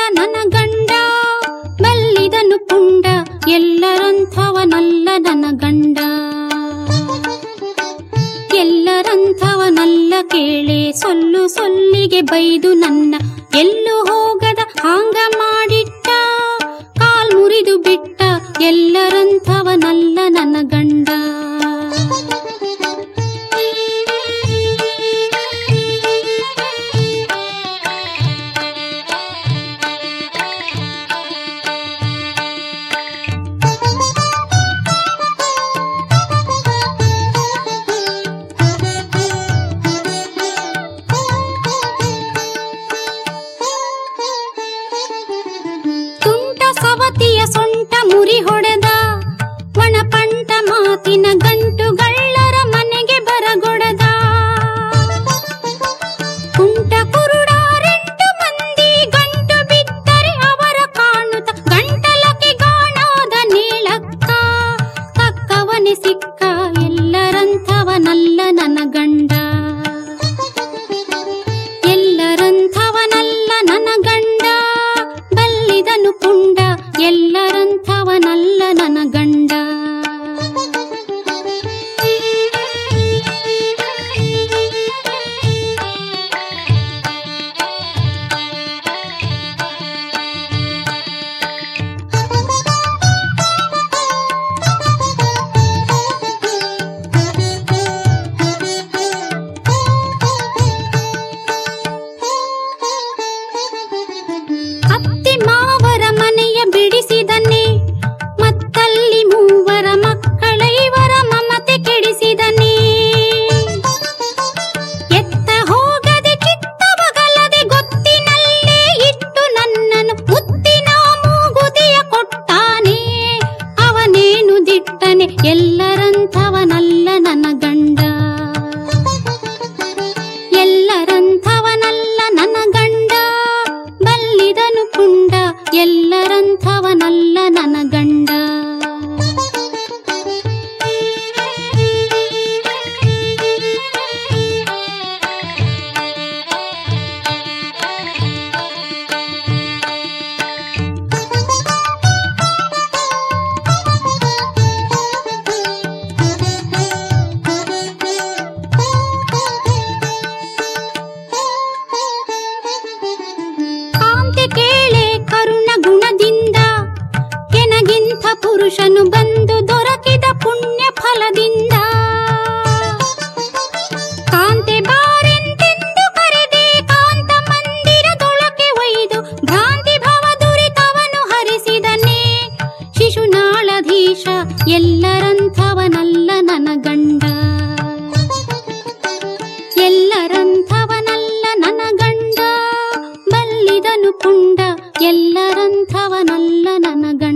ನನ್ನ ಗಂಡ ಬಲ್ಲಿದನು ಪುಂಡ ಎಲ್ಲರಂಥವನಲ್ಲ ನನ್ನ ಗಂಡ ಎಲ್ಲರಂಥವನಲ್ಲ ಕೇಳೆ ಸೊಲ್ಲು ಸೊಲ್ಲಿಗೆ ಬೈದು ನನ್ನ ಎಲ್ಲೂ ಹೋಗದ ಹಾಂಗ ಮಾಡಿಟ್ಟ ಕಾಲ್ ಮುರಿದು ಬಿಟ್ಟ ಎಲ್ಲರಂಥವನಲ್ಲ ನನ್ನ ಗಂಡ ತುಂಟ ಸವತಿಯ ಸೊಂಟ ಮುರಿ ಹೊಡೆದ ಒಣಪಂಟ ಮಾತಿನ ಗಂಟುಗಳ್ಳರ ಮನೆಗೆ ಬರಗೊಡದ ಕುಂಟ ಕುರುಡಾರೆಂಟು ಮಂದಿ ಗಂಟು ಬಿದ್ದರೆ ಅವರ ಕಾಣುತ್ತ ಗಂಟಲಕ್ಕೆ ಗಾಣಾದ ನೀಳಕ್ಕ ತಕ್ಕವನೆ ಸಿಕ್ಕ ಎಲ್ಲರಂಥವನಲ್ಲ ನನ್ನ ಗಂಡ ಎಲ್ಲರಂಥವನಲ್ಲ ನನ್ನ ಗಂಡ ಬಲ್ಲಿದನು ಪುಂಡ ಎಲ್ಲರಂಥವನಲ್ಲ ನನ್ನ ಗಂಡ ಅತ್ತಿ ಮಾವರ ಮನೆಯ ಬಿಡಿಸಿದನೆ ಮತ್ತಲ್ಲಿ ಮೂವರ ಮಕ್ಕಳ ಇವರ ಮಮತೆ ಕೆಡಿಸಿದನೆ ಎತ್ತ ಹೋಗದೆ ಕಿತ್ತವಗಲದೆ ಗೊತ್ತಿನಲ್ಲೇ ಇಟ್ಟು ನನ್ನನ್ನು ಮುತ್ತಿನ ಮೂಗುದಿಯ ಕೊಟ್ಟಾನೆ ಅವನೇನು ದಿಟ್ಟನೆ ಎಲ್ಲರಂಥವನಲ್ಲ ನನ್ನ ಗಂಡ ಎಲ್ಲರಂಥವನಲ್ಲ ನನ್ನ ಗಂಡ ಬಲ್ಲಿದನು ಪುಂಡ ಎಲ್ಲರಂಥವನಲ್ಲ ನನ್ನ ಗಂಡ ಕಾಂತಿ ಕೇಳೆ ಕರುಣ ಗುಣದಿಂದ ಎನಗಿಂತ ಪುರುಷನು ಬಂದು ದೊರಕಿದ ಪುಣ್ಯ ಫಲದಿಂದ ಕಾಂತೆ ಬಾರೆಂತೆಂದು ಕರೆದೆ ಕಾಂತ ಮಂದಿರದೊಳಗೆ ಒಯ್ದು ಭ್ರಾಂತಿ ಭವ ದುರಿತವನು ಹರಿಸಿದನೆ ಶಿಶುನಾಳಧೀಶ ಎಲ್ಲರಂಥವನಲ್ಲ ನನ್ನ ಗಂಡ ಎಲ್ಲರಂಥವನಲ್ಲ ನನ್ನ ಗಂಡ ಬಲ್ಲಿದನು ಪುಂಡ ಎಲ್ಲರಂಥವನಲ್ಲ ನನ್ನ ಗಂಡ